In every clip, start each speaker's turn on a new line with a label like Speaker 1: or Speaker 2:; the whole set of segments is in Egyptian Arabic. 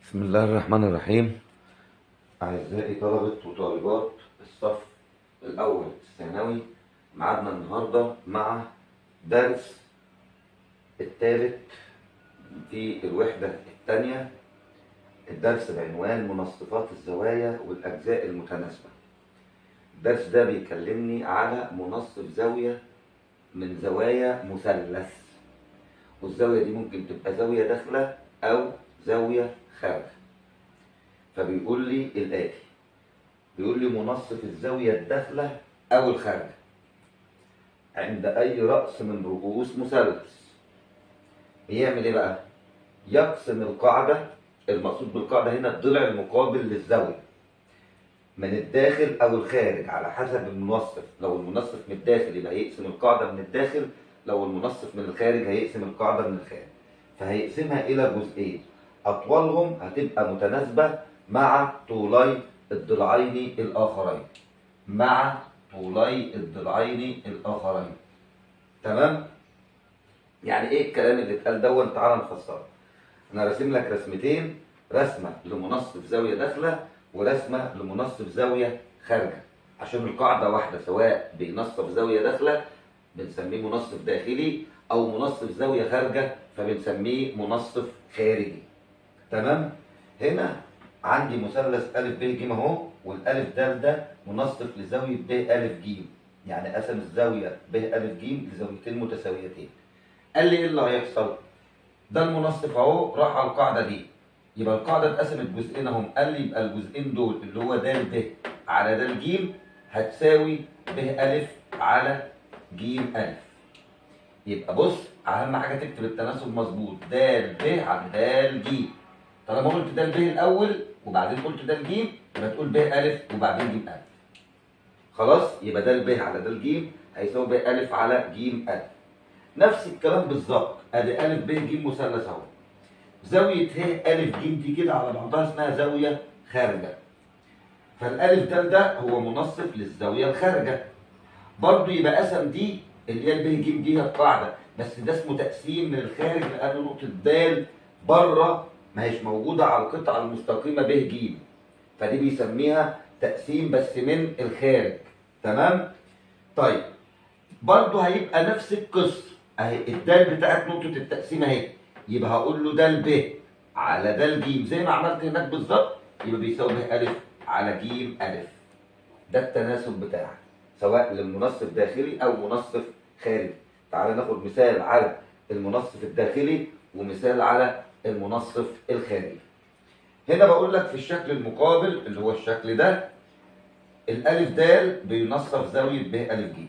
Speaker 1: بسم الله الرحمن الرحيم أعزائي طلبة وطالبات الصف الأول الثانوي معادنا النهاردة مع درس الثالث في الوحدة الثانية الدرس بعنوان منصفات الزوايا والأجزاء المتناسبة الدرس ده بيكلمني على منصف زاوية من زوايا مثلث والزاوية دي ممكن تبقى زاوية داخلة أو زاوية خارجة فبيقول لي الآتي بيقول لي منصف الزاوية الداخلة أو الخارجة عند أي رأس من رؤوس مثلث بيعمل إيه بقى؟ يقسم القاعدة المقصود بالقاعدة هنا الضلع المقابل للزاوية من الداخل أو الخارج على حسب المنصف لو المنصف من الداخل يبقى يقسم القاعدة من الداخل لو المنصف من الخارج هيقسم القاعدة من الخارج فهيقسمها إلى جزئين أطوالهم هتبقى متناسبة مع طولي الضلعين الآخرين مع طولي الضلعين الآخرين تمام؟ يعني إيه الكلام اللي اتقال دون تعالى نفسره أنا راسم لك رسمتين رسمة لمنصف زاوية داخلة ورسمة لمنصف زاوية خارجة عشان القاعدة واحدة سواء بينصف زاوية داخلة بنسميه منصف داخلي أو منصف زاوية خارجة فبنسميه منصف خارجي تمام هنا عندي مثلث أ ب ج اهو والألف د ده منصف لزاوية ب أ ج يعني قسم الزاوية ب أ ج لزاويتين متساويتين قال لي ايه اللي هيحصل؟ ده المنصف اهو راح على القاعدة دي يبقى القاعدة اتقسمت جزئين اهم قال لي يبقى الجزئين دول اللي هو د ب على د ج هتساوي ب أ على ج أ يبقى بص اهم حاجه تكتب التناسب مظبوط د ب على د ج طالما قلت د ب الاول وبعدين قلت د ج يبقى تقول ب ا وبعدين ج ا خلاص يبقى د ب على د ج هيساوي ب ا على ج ا نفس الكلام بالظبط ادي ا ب ج مثلث اهو زاويه ه ا ج دي كده على بعضها اسمها زاويه خارجه فالالف د ده هو منصف للزاويه الخارجه برضه يبقى قسم دي اللي هي الب ج دي هي القاعده بس ده اسمه تقسيم من الخارج لان نقطه د بره ما هيش موجوده على القطعه المستقيمه ب ج فدي بيسميها تقسيم بس من الخارج تمام طيب برضه هيبقى نفس القصه اهي الدال بتاعت نقطه التقسيم اهي يبقى هقول له د ب على د ج زي ما عملت هناك بالظبط يبقى بيساوي ب ا على ج ا ده التناسب بتاعك سواء للمنصف داخلي او منصف خارجي تعال ناخد مثال على المنصف الداخلي ومثال على المنصف الخارجي هنا بقول لك في الشكل المقابل اللي هو الشكل ده الالف د بينصف زاويه ب ا ج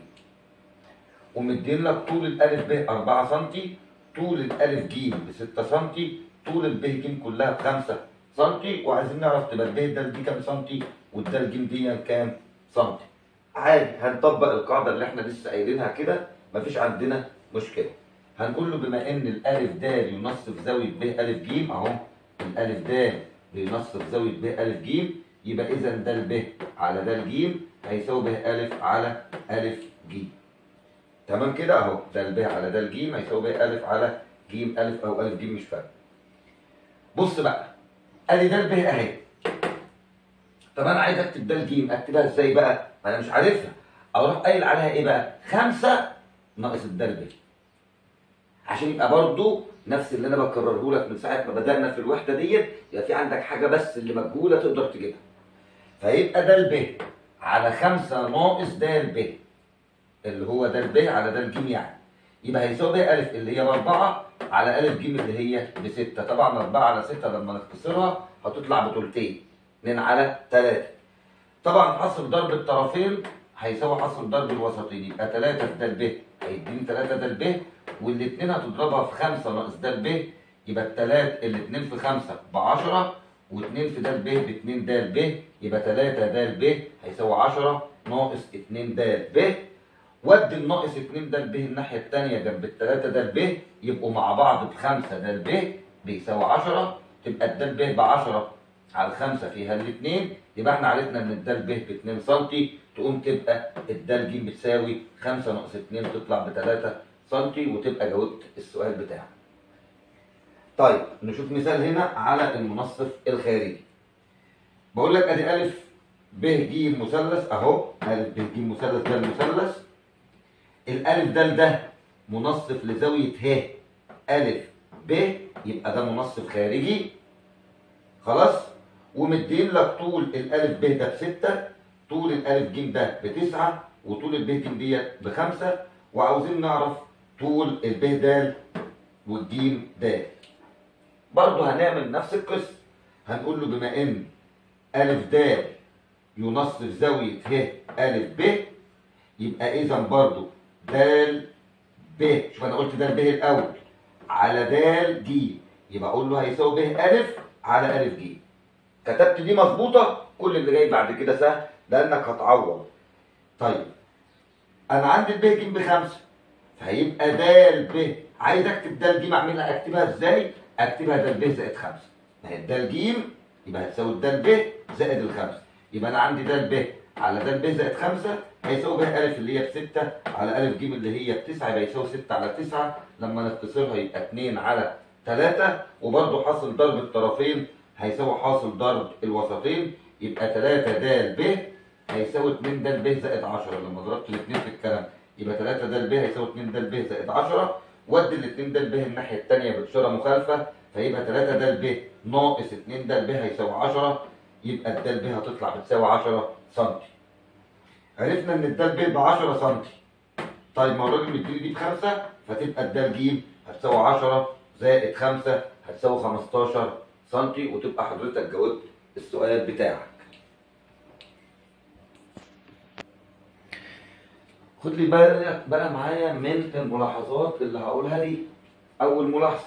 Speaker 1: ومدين لك طول الالف ب 4 سم طول الالف ج ب 6 سم طول الب ج كلها ب 5 سم وعايزين نعرف تبقى الب د دي كام سم والدال ج دي كام سم عادي هنطبق القاعده اللي احنا لسه قايلينها كده مفيش عندنا مشكله هنقول له بما ان الالف د ينصف زاويه ب ا ج اهو الالف د بينصف زاويه ب ا ج يبقى اذا د ب على د ج هيساوي ب ا على ا ج تمام كده اهو د ب على د ج هيساوي ب ا على ج ا او ا ج مش فارق بص بقى ادي د ب اهي طب انا عايز اكتب د ج اكتبها ازاي بقى ما انا مش عارفها اروح قايل عليها ايه بقى خمسة ناقص الدال ب عشان يبقى برضو نفس اللي انا بكرره لك من ساعه ما بدانا في الوحده ديت يبقى في عندك حاجه بس اللي مجهوله تقدر تجيبها فيبقى د ب على خمسة ناقص د ب اللي هو د ب على د ج يعني يبقى هيساوي ب ا اللي هي باربعه على ا ج اللي هي بسته طبعا 4 على 6 لما نختصرها هتطلع بتلتين 2 على 3 طبعا حصر ضرب الطرفين هيساوي حصر ضرب الوسطين يبقى 3 في د ب هيديني 3 د ب والاثنين هتضربها في 5 ناقص د ب يبقى الثلاث الاثنين في 5 ب 10 و2 في د ب ب 2 د ب يبقى 3 د ب هيساوي 10 ناقص 2 د ب ودي الناقص 2 د ب الناحيه الثانيه جنب الثلاثه د ب يبقوا مع بعض ب 5 د ب بيساوي 10 تبقى الد ب ب 10 على الخمسة فيها الاثنين يبقى احنا عرفنا ان الدال ب ب 2 سم تقوم تبقى الدال ج بتساوي 5 ناقص 2 تطلع ب 3 سم وتبقى جاوبت السؤال بتاعك. طيب نشوف مثال هنا على المنصف الخارجي بقول لك ادي الف ب ج مثلث اهو الف ب ج مثلث ده المثلث الالف ده ده منصف لزاويه ه الف ب يبقى ده منصف خارجي خلاص ومدين لك طول الالف ب ده بستة طول الالف ج ده بتسعة وطول الب ج ديت بخمسة وعاوزين نعرف طول الب د والجيم د برضه هنعمل نفس القصه هنقول له بما ان الف د ينصف زاويه ه الف ب يبقى اذا برضه د ب شوف انا قلت د ب الاول على د ج يبقى اقول له هيساوي ب الف على الف ج كتبت دي مظبوطه كل اللي جاي بعد كده سهل لانك هتعوض طيب انا عندي الب ج بخمسه فهيبقى د ب عايز اكتب د ج اعملها اكتبها ازاي؟ اكتبها د ب زائد خمسه ما هي د ج يبقى هتساوي د ب زائد الخمسه يبقى انا عندي د ب على د ب زائد خمسه هيساوي ب الف اللي هي بسته على الف ج اللي هي بتسعه يبقى يساوي 6 على 9 لما نختصرها يبقى 2 على 3 وبرده حاصل ضرب الطرفين هيساوي حاصل ضرب الوسطين يبقى 3 د ب هيساوي 2 د ب زائد 10 لما ضربت الاثنين في الكلام يبقى 3 د ب هيساوي 2 د ب زائد 10 ودي الاثنين د ب الناحيه الثانيه بإشاره مخالفه فيبقى 3 د ب ناقص 2 د ب هيساوي 10 يبقى الد ب هتطلع بتساوي 10 سم عرفنا ان الد ب ب 10 سم طيب ما هو الراجل مديني دي بخمسه فتبقى الد ج هتساوي 10 زائد 5 هتساوي 15 سم وتبقى حضرتك جاوبت السؤال بتاعك خد لي بالك بقى معايا من الملاحظات اللي هقولها دي اول ملاحظه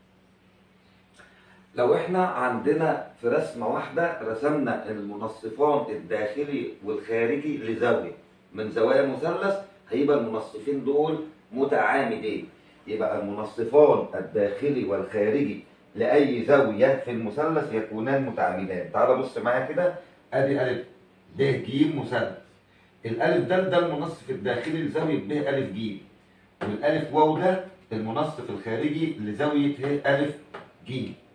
Speaker 1: لو احنا عندنا في رسمه واحده رسمنا المنصفان الداخلي والخارجي لزاويه من زوايا مثلث هيبقى المنصفين دول متعامدين يبقى المنصفان الداخلي والخارجي لاي زاويه في المثلث يكونان متعامدان تعال بص معايا كده ادي الف ب ج مثلث الالف ده ده المنصف الداخلي لزاويه ب الف ج والالف واو ده المنصف الخارجي لزاويه ه الف ج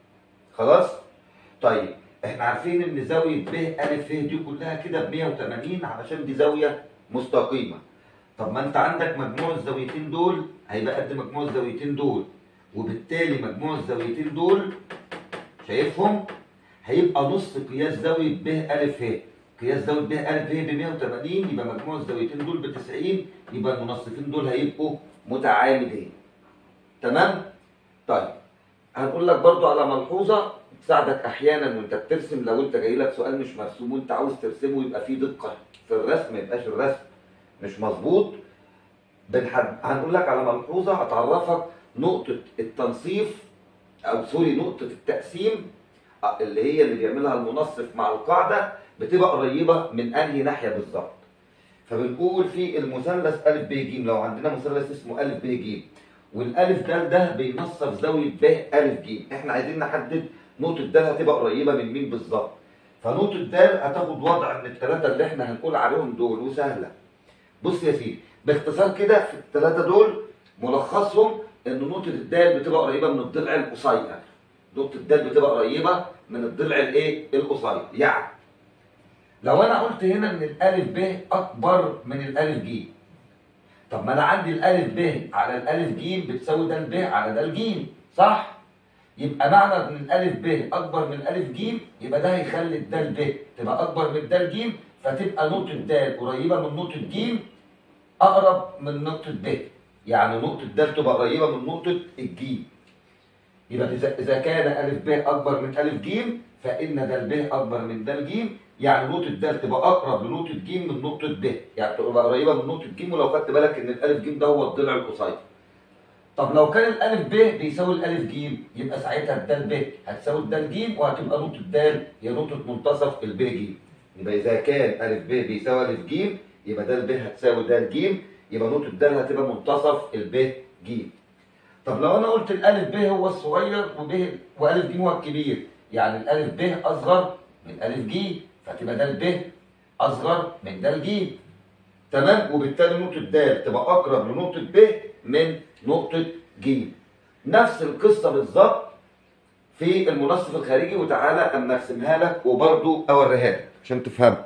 Speaker 1: خلاص طيب احنا عارفين ان زاويه ب الف ه دي كلها كده ب 180 علشان دي زاويه مستقيمه طب ما انت عندك مجموع الزاويتين دول هيبقى قد مجموع الزاويتين دول وبالتالي مجموع الزاويتين دول شايفهم هيبقى نص قياس زاويه ب الف ه قياس زاويه ب الف ه ب 180 يبقى مجموع الزاويتين دول ب 90 يبقى المنصفين دول هيبقوا متعامدين تمام طيب هنقول لك برضو على ملحوظه تساعدك احيانا وانت بترسم لو انت جاي لك سؤال مش مرسوم وانت عاوز ترسمه يبقى فيه دقه في الرسم ما يبقاش الرسم مش مظبوط بنحب هنقول لك على ملحوظه هتعرفك نقطه التنصيف او سوري نقطه التقسيم اللي هي اللي بيعملها المنصف مع القاعده بتبقى قريبه من انهي ناحيه بالظبط فبنقول في المثلث ا ب ج لو عندنا مثلث اسمه ا ب ج والالف د ده بينصف زاويه ب ا ج احنا عايزين نحدد نقطه د هتبقى قريبه من مين بالظبط فنقطه د هتاخد وضع من الثلاثه اللي احنا هنقول عليهم دول وسهله بص يا سيدي باختصار كده في الثلاثه دول ملخصهم ان نقطه الدال بتبقى قريبه من الضلع القصير نقطه الدال بتبقى قريبه من الضلع الايه القصير يعني لو انا قلت هنا ان الالف ب اكبر من الالف ج طب ما انا عندي الالف ب على الالف ج بتساوي د ب على د ج صح يبقى معنى ان الالف ب اكبر من الالف ج يبقى ده هيخلي الدال ب تبقى اكبر من الدال ج فتبقى نقطه د قريبه من نقطه ج اقرب من نقطه ب يعني نقطه د تبقى قريبه من نقطه الج يبقى اذا كان الف ب اكبر من الف ج فان د ب اكبر من د ج يعني نقطة د تبقى أقرب لنقطة ج من نقطة ب، يعني تبقى قريبة من نقطة ج ولو خدت بالك إن الألف ج ده هو الضلع القصير. طب لو كان الألف ب بيساوي الألف ج يبقى ساعتها الدال ب هتساوي الدال ج وهتبقى نقطة د هي نقطة منتصف الب ج. يبقى إذا كان ألف ب بيساوي ألف ج يبقى د ب هتساوي د ج يبقى نقطة د هتبقى منتصف الب ج. طب لو أنا قلت الألف ب هو الصغير وب وألف ج هو الكبير، يعني الألف ب أصغر من ألف ج فتبقى د ب اصغر من د ج تمام وبالتالي نقطه د تبقى اقرب لنقطه ب من نقطه ج نفس القصه بالظبط في المنصف الخارجي وتعالى اما ارسمها لك وبرضو اوريها لك عشان تفهمها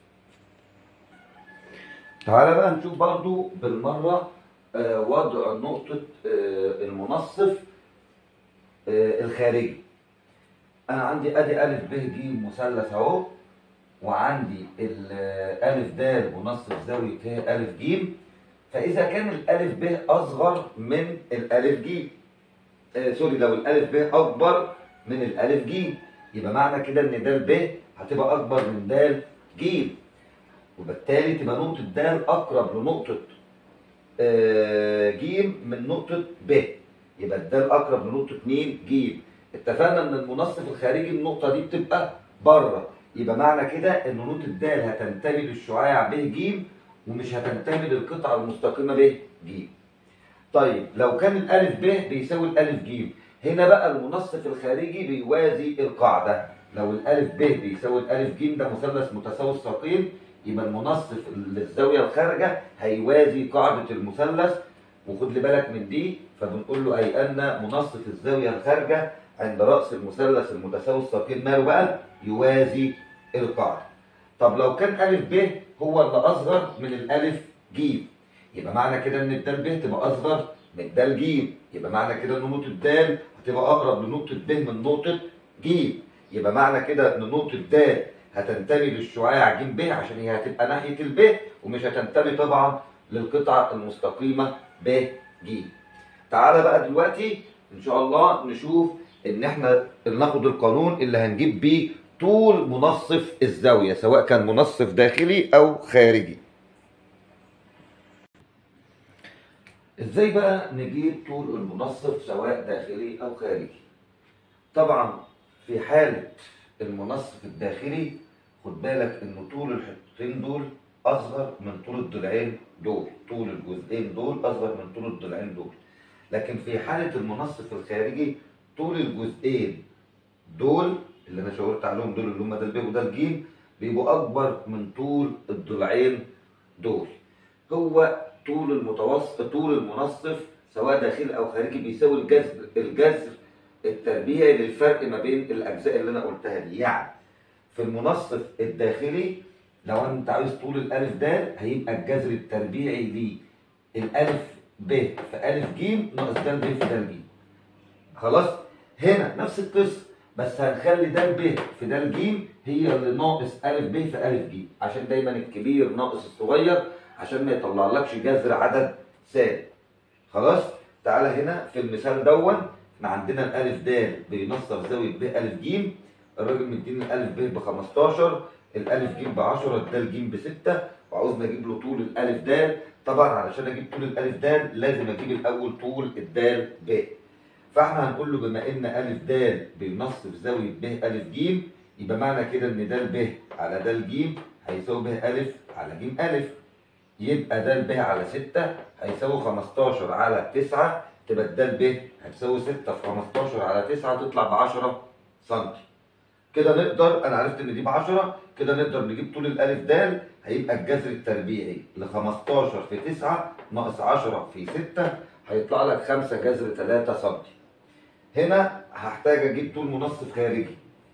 Speaker 1: تعالى بقى نشوف برضو بالمرة آه، وضع نقطة آه، المنصف آه، الخارجي أنا عندي أدي ألف ب ج مثلث أهو وعندي الألف د منصف زاوية ه ألف ج فإذا كان الألف ب أصغر من الألف ج آه سوري لو الألف ب أكبر من الألف ج يبقى معنى كده إن د ب هتبقى أكبر من د ج وبالتالي تبقى نقطة د أقرب لنقطة آه، ج من نقطة ب يبقى د أقرب لنقطة مين؟ ج اتفقنا إن المنصف الخارجي النقطة دي بتبقى بره يبقى معنى كده إن نقطة د هتنتمي للشعاع ب ج ومش هتنتمي للقطعة المستقيمة ب ج طيب لو كان الألف ب بيساوي الألف ج هنا بقى المنصف الخارجي بيوازي القاعدة لو الألف ب بيساوي الألف ج ده مثلث متساوي الساقين يبقى المنصف للزاوية الخارجة هيوازي قاعدة المثلث وخد لي بالك من دي فبنقول له أي أن منصف الزاوية الخارجة عند رأس المثلث المتساوي الساقين ماله بقى؟ يوازي القاعدة. طب لو كان ألف ب هو اللي أصغر من الألف ج يبقى معنى كده إن الدال ب تبقى أصغر من الدال ج يبقى معنى كده إن نقطة د هتبقى أقرب لنقطة ب من نقطة ج يبقى معنى كده إن نقطة د هتنتمي للشعاع ج ب عشان هي هتبقى ناحية الب ومش هتنتمي طبعا للقطعة المستقيمة ب ج. تعالى بقى دلوقتي إن شاء الله نشوف إن إحنا ناخد القانون اللي هنجيب بيه طول منصف الزاوية سواء كان منصف داخلي أو خارجي. إزاي بقى نجيب طول المنصف سواء داخلي أو خارجي؟ طبعا في حالة المنصف الداخلي خد بالك ان طول الحتتين دول اصغر من طول الضلعين دول طول الجزئين دول اصغر من طول الضلعين دول لكن في حالة المنصف الخارجي طول الجزئين دول اللي انا شاورت عليهم دول اللي هم ده الب وده الجيم بيبقوا اكبر من طول الضلعين دول هو طول المتوسط طول المنصف سواء داخلي او خارجي بيساوي الجذر الجذر التربيعي للفرق ما بين الاجزاء اللي انا قلتها دي يعني في المنصف الداخلي لو انت عايز طول الالف د هيبقى الجذر التربيعي ليه الالف ب في الف ج ناقص د ب في د ج خلاص هنا نفس القصه بس هنخلي د ب في د ج هي اللي ناقص الف ب في الف ج عشان دايما الكبير ناقص الصغير عشان ما يطلعلكش جذر عدد سالب خلاص تعالى هنا في المثال دون احنا عندنا الالف د بينصف زاويه ب الف ج الراجل مديني الالف ب ب 15 الالف ج ب 10 الدال ج ب 6 وعاوزني اجيب له طول الالف د طبعا علشان اجيب طول الالف د لازم اجيب الاول طول الدال ب فاحنا هنقول له بما ان الف د بينصف زاويه ب الف ج يبقى معنى كده ان د ب على د ج هيساوي ب الف على ج الف يبقى د ب على 6 هيساوي 15 على 9 تبقى الدال ب هتساوي 6 في 15 على 9 تطلع ب 10 سم كده نقدر انا عرفت ان دي ب 10 كده نقدر نجيب طول الالف د هيبقى الجذر التربيعي ل 15 في 9 ناقص 10 في 6 هيطلع لك 5 جذر 3 سم هنا هحتاج اجيب طول منصف خارجي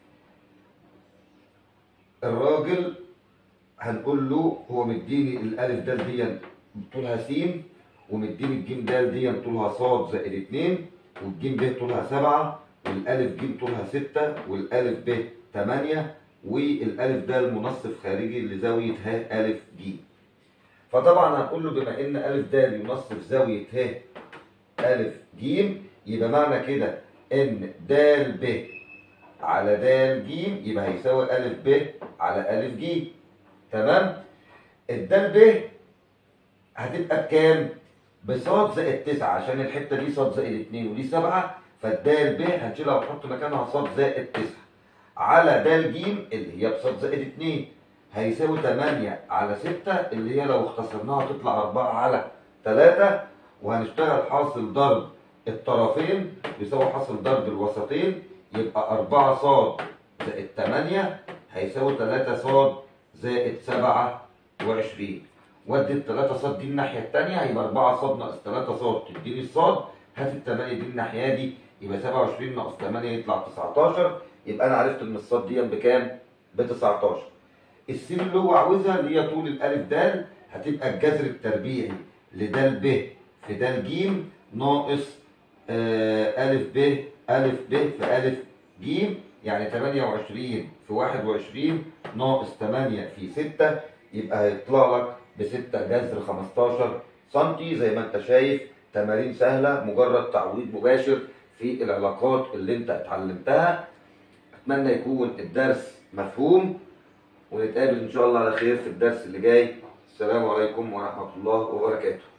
Speaker 1: الراجل هنقول له هو مديني الالف د دي طولها س ومديني الجيم د دي طولها ص زائد 2 والجيم ب طولها 7 والالف ج طولها 6 والالف ب 8 والالف د المنصف خارجي لزاويه ه الف ج فطبعا هنقول له بما ان الف د ينصف زاويه ه الف ج يبقى معنى كده ان د ب على د ج يبقى هيساوي الف ب على الف ج تمام الدال ب هتبقى بكام؟ بصاد زائد 9 عشان الحته دي صاد زائد 2 ودي 7 فالدال ب هنشيلها ونحط مكانها صاد زائد 9 على د ج اللي هي بصاد زائد 2 هيساوي 8 على 6 اللي هي لو اختصرناها تطلع 4 على 3 وهنشتغل حاصل ضرب الطرفين بيساوي حاصل ضرب الوسطين يبقى 4 صاد زائد 8 هيساوي 3 صاد زائد 27 ودي ال 3 صاد دي الناحيه الثانيه هيبقى 4 صاد ناقص 3 صاد تديني الصاد هات ال 8 دي الناحيه دي يبقى 27 ناقص 8 يطلع 19 يبقى انا عرفت ان الصاد دي بكام؟ ب 19 السين اللي هو عاوزها اللي هي طول الالف د هتبقى الجذر التربيعي لدال ب في دال ج ناقص آه الف ب الف ب في الف ج يعني 28 في 21 ناقص 8 في 6 يبقى هيطلع لك ب 6 جذر 15 سنتي زي ما انت شايف تمارين سهله مجرد تعويض مباشر في العلاقات اللي انت اتعلمتها اتمنى يكون الدرس مفهوم ونتقابل ان شاء الله على خير في الدرس اللي جاي السلام عليكم ورحمه الله وبركاته